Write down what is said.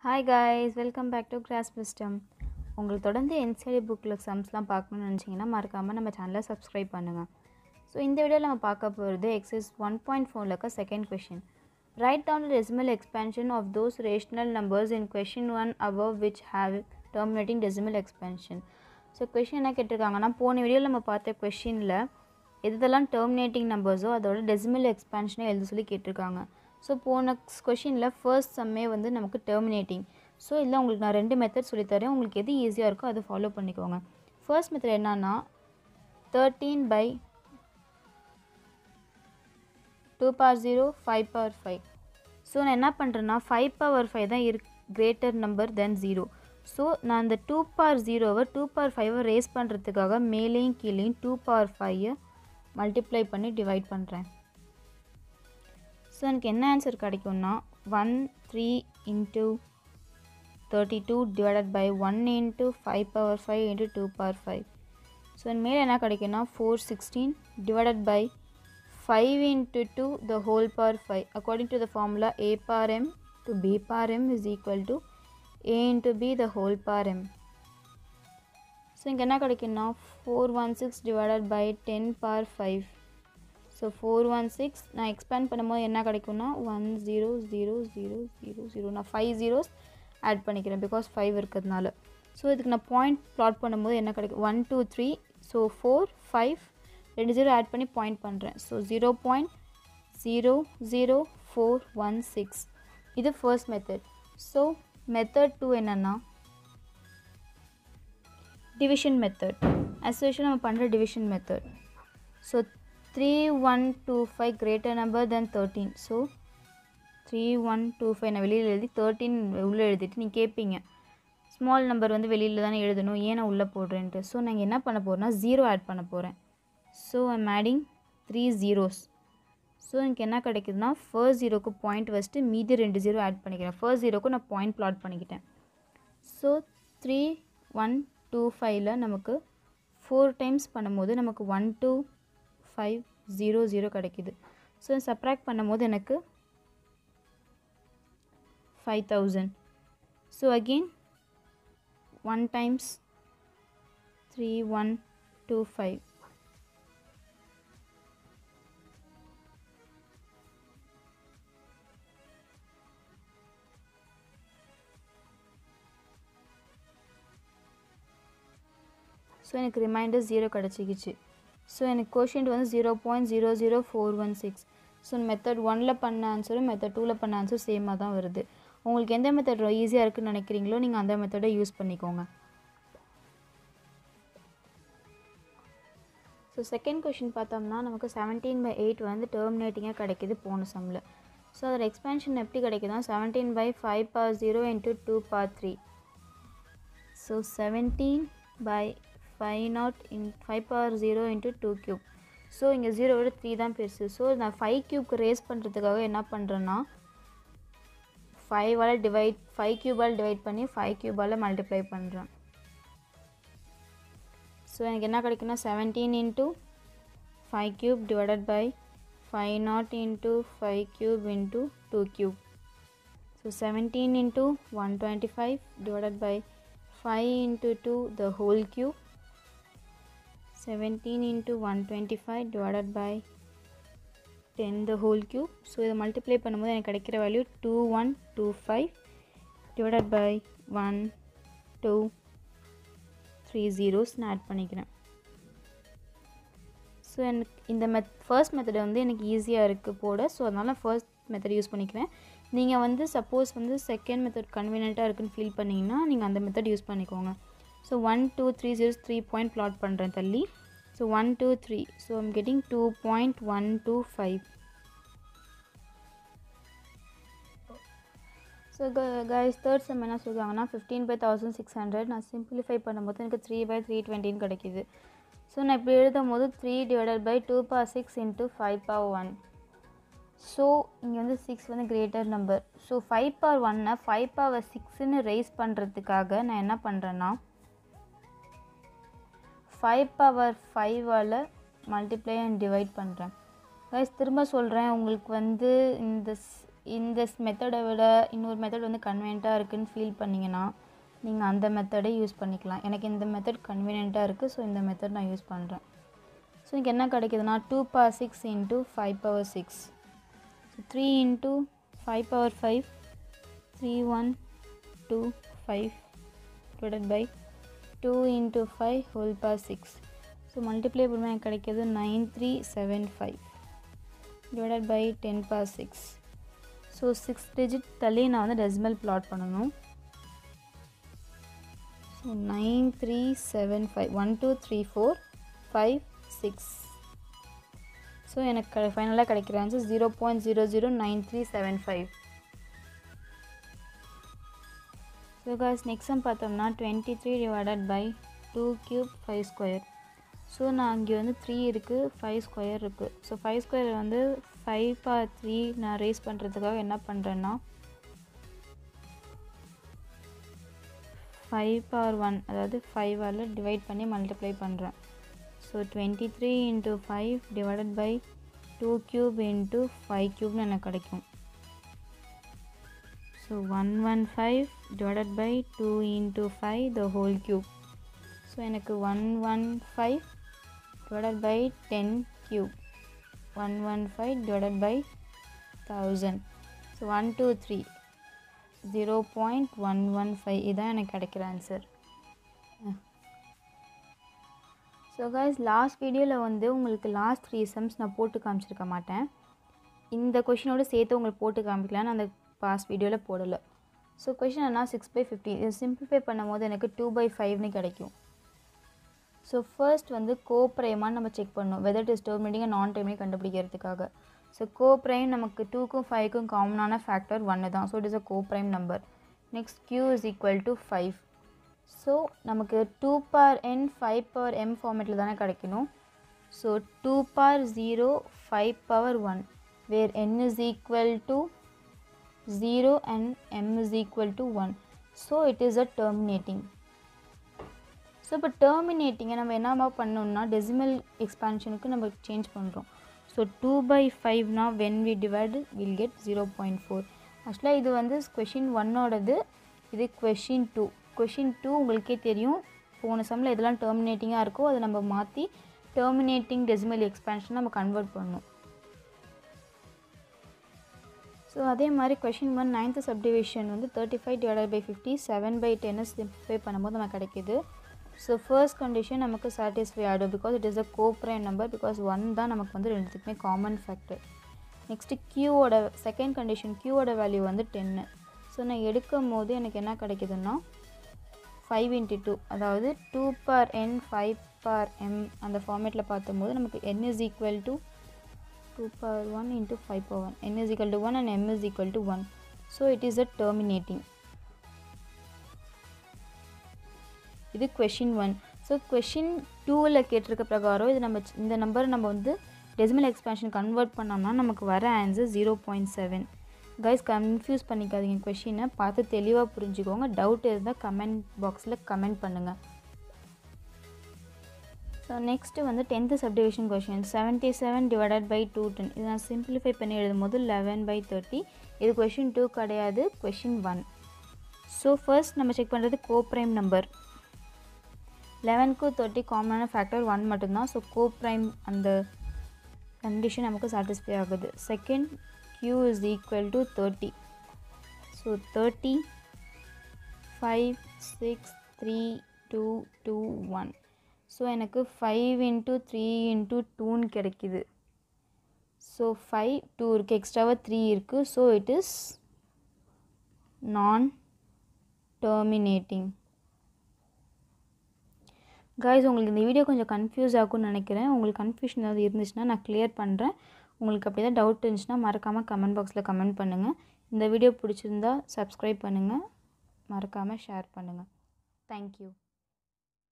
hi guys welcome back to cross wisdom உங்களுக்கு தொடர்ந்து NCD புக்கில் சம்ஸ்லாம் பார்க்கணும்னு நினச்சிங்கன்னா மறக்காமல் நம்ம சேனலை சப்ஸ்கிரைப் பண்ணுங்கள் ஸோ இந்த வீடியோவில் நம்ம பார்க்க போகிறது எக்ஸஸ் ஒன் பாயிண்ட் ஃபோரில் இருக்க second question write down the decimal expansion of those rational numbers in question one above which have terminating decimal expansion so question என்ன கேட்டிருக்காங்கன்னா போன வீடியோவில் நம்ம பார்த்த கொஷினில் எதெல்லாம் டெர்மினேட்டிங் நம்பர்ஸோ அதோட டெசிமல் எக்ஸ்பேன்ஷனை எழுத சொல்லி கேட்டிருக்காங்க ஸோ போன கொஷினில் ஃபர்ஸ்ட் சம்மே வந்து நமக்கு டெர்மினேட்டிங் ஸோ இதில் உங்களுக்கு நான் ரெண்டு மெத்தட் சொல்லித்தரேன் உங்களுக்கு எது ஈஸியாக இருக்கோ அதை ஃபாலோ பண்ணிக்கோங்க ஃபர்ஸ்ட் மெத்தட் என்னன்னா thirteen by two power zero five power five so நான் என்ன பண்ணுறேன்னா ஃபைவ் பவர் ஃபைவ் தான் இரு greater number then zero so நான் இந்த டூ பவர் ஜீரோவை டூ பவர் ஃபைவை ரேஸ் பண்ணுறதுக்காக மேலேயும் கீழேயும் டூ பவர் ஃபைவை மல்டிப்ளை பண்ணி டிவைட் பண்ணுறேன் ஸோ எனக்கு என்ன ஆன்சர் கிடைக்கும்னா one three into thirty two divided by one into five power five into two power five so என் மேலே என்ன கிடைக்கும்னா four sixteen divided by five into two the whole power five according to the formula A power M to B power M is equal to A into B the whole power M so இங்கே என்ன கிடைக்கும்னா four one six divided by ten power five so four one six நான் expand பண்ணும்போது என்ன கிடைக்கும்னா one zero zero zero zero zero நான் five zeros add பண்ணிக்கிறேன் because five இருக்கிறதுனால ஸோ இதுக்கு நான் பாயிண்ட் ப்ளாட் பண்ணும்போது என்ன கிடைக்கும் one two three so four five ரெண்டு ஜீரோ ஆட் பண்ணி பாயிண்ட் பண்ணுறேன் so zero point zero zero four one six இது first method so method two என்னென்னா டிவிஷன் மெத்தட் as usual நம்ம பண்ணுற division method so three one two five greater number then thirteen so three one two five நான் வெளியில் எழுதி thirteen உள்ளே எழுதிட்டு நீங்கள் கேட்பீங்க ஸ்மால் நம்பர் வந்து வெளியில் தானே எழுதணும் ஏன் நான் உள்ளே போடுறேன்ட்டு ஸோ நான் என்ன பண்ண போகிறேன்னா ஜீரோ ஆட் பண்ண போகிறேன் so I'm adding three zeros so எனக்கு என்ன கிடைக்குதுன்னா ஃபர்ஸ்ட் ஜீரோக்கு பாயிண்ட் வச்சுட்டு மீதி ரெண்டு ஜீரோ ஆட் பண்ணிக்கிறேன் ஃபர்ஸ்ட் ஜீரோக்கு நான் பாயிண்ட் ப்ளாட் பண்ணிக்கிட்டேன் ஸோ த்ரீ ஒன் டூ ஃபைவ்ல நமக்கு ஃபோர் டைம்ஸ் பண்ணும்போது நமக்கு one two five zero zero கிடைக்கிது ஸோ சப்ராக்ட் பண்ணும்போது எனக்கு five thousand so again one times three one two five so எனக்கு ரிமைண்டர் ஜீரோ கிடச்சிக்கிச்சு ஸோ எனக்கு கோஷியன்ட் வந்து zero point zero zero four one six so method ஒனில் பண்ண ஆன்சரும் மெத்தட் டூவில் பண்ண ஆன்சர் சேமாக தான் வருது உங்களுக்கு எந்த மெத்தட் ஈஸியாக இருக்குன்னு நினைக்கிறீங்களோ நீங்கள் அந்த மெத்தடை யூஸ் பண்ணிக்கோங்க ஸோ செகண்ட் கொஷின் பார்த்தோம்னா நமக்கு செவன்டீன் பை எயிட் வந்து டெர்மினேட்டிங்காக கிடைக்கிது போன சம்மில் ஸோ அதோட எக்ஸ்பென்ஷன் எப்படி கிடைக்குதுன்னா seventeen by five power zero into two power three so seventeen by five nought in five power zero into two cube so இங்கே ஜீரோ விட த்ரீ தான் பெருசு ஸோ நான் ஃபைவ் க்யூப்க்கு ரேஸ் பண்ணுறதுக்காக என்ன பண்ணுறேன்னா ஃபைவால் டிவைட் ஃபைவ் க்யூபால் டிவைட் பண்ணி ஃபைவ் க்யூபால் மல்டிப்ளை பண்ணுறேன் ஸோ எனக்கு என்ன கிடைக்குன்னா seventeen into five cube divided by five nought into five cube into two cube so seventeen into one twenty five divided by 5 into 2 the whole cube 17 into 125 divided by 10 the whole cube so இதை multiply பண்ணும்போது எனக்கு கிடைக்கிற value two one two five divided by one two three zeros நான் add பண்ணிக்கிறேன் so எனக்கு இந்த மெத் first method வந்து எனக்கு ஈஸியாக இருக்குது போட ஸோ அதனால் ஃபர்ஸ்ட் மெத்தட் யூஸ் பண்ணிக்கிறேன் நீங்கள் வந்து சப்போஸ் வந்து செகண்ட் மெத்தட் கன்வீனியண்ட்டாக இருக்குன்னு ஃபீல் பண்ணிங்கன்னா நீங்கள் அந்த மெத்தட் யூஸ் பண்ணிக்கோங்க so one two three zeros three point plot பண்ணுறேன் தள்ளி so one two three so I'm getting two point one two five so guys third sum என்ன சொல்லுவாங்கன்னா fifteen by thousand six hundred நான் simplify பண்ணும்போது எனக்கு three by three டுவெண்ட்டின்னு கிடைக்கிது so நான் இப்படி எழுதும் போது three divided by two power six into five power one so இங்கே வந்து சிக்ஸ் வந்து greater number so five power ஒன்னை ஃபைவ் பவர் சிக்ஸ்ன்னு ரைஸ் பண்ணுறதுக்காக நான் என்ன பண்ணுறேன்னா ஃபைவ் பவர் ஃபைவால் மல்டிப்ளை அண்ட் டிவைட் பண்ணுறேன் கைஸ் திரும்ப சொல்கிறேன் உங்களுக்கு வந்து இந்த இந்த மெத்தடை விட இன்னொரு மெத்தட் வந்து கன்வீனியண்ட்டாக இருக்குதுன்னு ஃபீல் பண்ணிங்கன்னா நீங்கள் அந்த மெத்தடே யூஸ் பண்ணிக்கலாம் எனக்கு இந்த மெத்தட் கன்வீனியண்ட்டாக இருக்குது ஸோ இந்த மெத்தட் நான் யூஸ் பண்ணுறேன் ஸோ இங்கே என்ன கிடைக்குதுன்னா two power six into five power six so three into five power five three one two five divided by two into five whole power six so multiply பண்ணும்போது எனக்கு கிடைக்கிது nine three seven five divided by ten power six so six digit தள்ளி நான் வந்து decimal plot பண்ணணும் so nine three seven five one two three four five six so எனக்கு கடை ஃபைனலாக கிடைக்கிற answer zero point zero zero nine three seven five so cause next sum பார்த்தோம்னா twenty three divided by two cube five square so நான் இங்கே வந்து three இருக்குது five square இருக்குது ஸோ ஃபைவ் ஸ்கொயர் வந்து ஃபைவ் பார் த்ரீ நான் raise பண்ணுறதுக்காக என்ன பண்ணுறேன்னா ஃபைவ் பவர் ஒன் அதாவது ஃபைவால் டிவைட் பண்ணி மல்டிப்ளை பண்ணுறேன் so twenty three into five divided by two cube into five க்யூப்னு எனக்கு கிடைக்கும் so one one five divided by two into five the whole cube so எனக்கு one one five divided by ten cube one one five divided by thousand so one two three zero point one one five இதான் எனக்கு கிடைக்கிற answer so guys last வீடியோவில் வந்து உங்களுக்கு last three sums நான் போட்டு காமிச்சிருக்க மாட்டேன் இந்த கொஷினோடு சேர்த்து உங்களுக்கு போட்டு காமிக்கலான்னு அந்த பாஸ்ட் வீடியோவில் போடலை ஸோ கொஷின் என்ன சிக்ஸ் பை ஃபிஃப்டி இது சிம்பிளிஃபை பண்ணும்போது எனக்கு டூ பை ஃபைவ்னு கிடைக்கும் ஸோ ஃபர்ஸ்ட் வந்து கோப்ரைமான்னு நம்ம செக் பண்ணணும் whether it is terminating non டைமிங் கண்டுபிடிக்கிறதுக்காக ஸோ கோப்ரைம் நமக்கு டூக்கும் ஃபைவ்க்கும் காமனான ஃபேக்டர் ஒன்று தான் so it is a coprime number next q is equal to five so நமக்கு two power n five power m ஃபார்மேட்டில் தானே கிடைக்கணும் so two power zero five power one where n is equal to zero and m is equal to one so it is a terminating so இப்போ டெர்மினேட்டிங்கை நம்ம என்னமா பண்ணோம்னா decimal எக்ஸ்பான்ஷனுக்கு நம்ம change பண்ணுறோம் so two by ஃபைவ்னா when we divide will get zero point four ஆக்சுவலாக இது வந்து கொஷின் ஒன்னோடது இது கொஷின் டூ கொஷின் டூ உங்களுக்கே தெரியும் போன சம்மில் எதெல்லாம் டெர்மினேட்டிங்காக இருக்கோ அதை நம்ம மாற்றி டெர்மினேட்டிங் டெசிமல் எக்ஸ்பான்ஷன் நம்ம கன்வெர்ட் பண்ணணும் ஸோ அதே மாதிரி கொஷின் ஒன் நைன்த்து சப்டிவிஷன் வந்து thirty five divided by fifty seven by டென்னு சிம்பிளிஃபை பண்ணும்போது நமக்கு கிடைக்கிது ஸோ ஃபர்ஸ்ட் கண்டிஷன் நமக்கு சாட்டிஸ்ஃபை ஆகிடும் because it is a coprime number because one தான் நமக்கு வந்து ரெண்டுத்துக்குமே காமன் ஃபேக்டர் நெக்ஸ்ட்டு க்யூவோட செகண்ட் கண்டிஷன் க்யூவோட வேல்யூ வந்து டென்னு ஸோ நான் எடுக்கும் போது எனக்கு என்ன கிடைக்குதுன்னா ஃபைவ் இன்ட்டு டூ அதாவது two power n five power m அந்த ஃபார்மேட்டில் பார்த்தும்போது நமக்கு n is equal to two power one into five power one n is equal to one and m is equal to one so it is a terminating இது question one so question டூவில் கேட்டிருக்க பிரகாரம் இது நம்ம இந்த நம்பரை நம்ம வந்து டெசிமல் எக்ஸ்பேன்ஷன் கன்வெர்ட் பண்ணோம்னா நமக்கு வர answer zero point seven guys confuse பண்ணிக்காதீங்க கொஷினை பார்த்து தெளிவாக புரிஞ்சுக்கோங்க டவுட் இருந்தால் கமெண்ட் பாக்ஸில் கமெண்ட் பண்ணுங்கள் ஸோ நெக்ஸ்ட்டு வந்து tenth subdivision question seventy seven divided by two ten இது நான் சிம்பிளிஃபை பண்ணி எழுதும் போது லெவன் பை தேர்ட்டி இது கொஷின் டூ கிடையாது கொஷின் ஒன் ஸோ ஃபர்ஸ்ட் நம்ம செக் பண்ணுறது கோப்ரைம் நம்பர் லெவனுக்கு தேர்ட்டி காமனான ஃபேக்டர் ஒன் மட்டும்தான் ஸோ கோப்ரைம் அந்த கண்டிஷன் நமக்கு சாட்டிஸ்ஃபை ஆகுது second q is equal to 30 so 30 5 6 3 2 2 1 so எனக்கு ஃபைவ் இன்ட்டு த்ரீ இன்ட்டு டூன்னு கிடைக்கிது ஸோ ஃபைவ் டூ இருக்குது எக்ஸ்ட்ராவாக த்ரீ இருக்குது so it is non terminating guys உங்களுக்கு இந்த வீடியோ கொஞ்சம் கன்ஃபியூஸ் ஆகும்னு நினைக்கிறேன் உங்களுக்கு கன்ஃபியூஷன் ஏதாவது இருந்துச்சுன்னா நான் கிளியர் பண்ணுறேன் உங்களுக்கு அப்படி தான் டவுட் இருந்துச்சுன்னா மறக்காமல் கமெண்ட் பாக்ஸில் கமெண்ட் பண்ணுங்கள் இந்த வீடியோ பிடிச்சிருந்தா சப்ஸ்கிரைப் பண்ணுங்கள் மறக்காமல் ஷேர் பண்ணுங்கள் தேங்க்யூ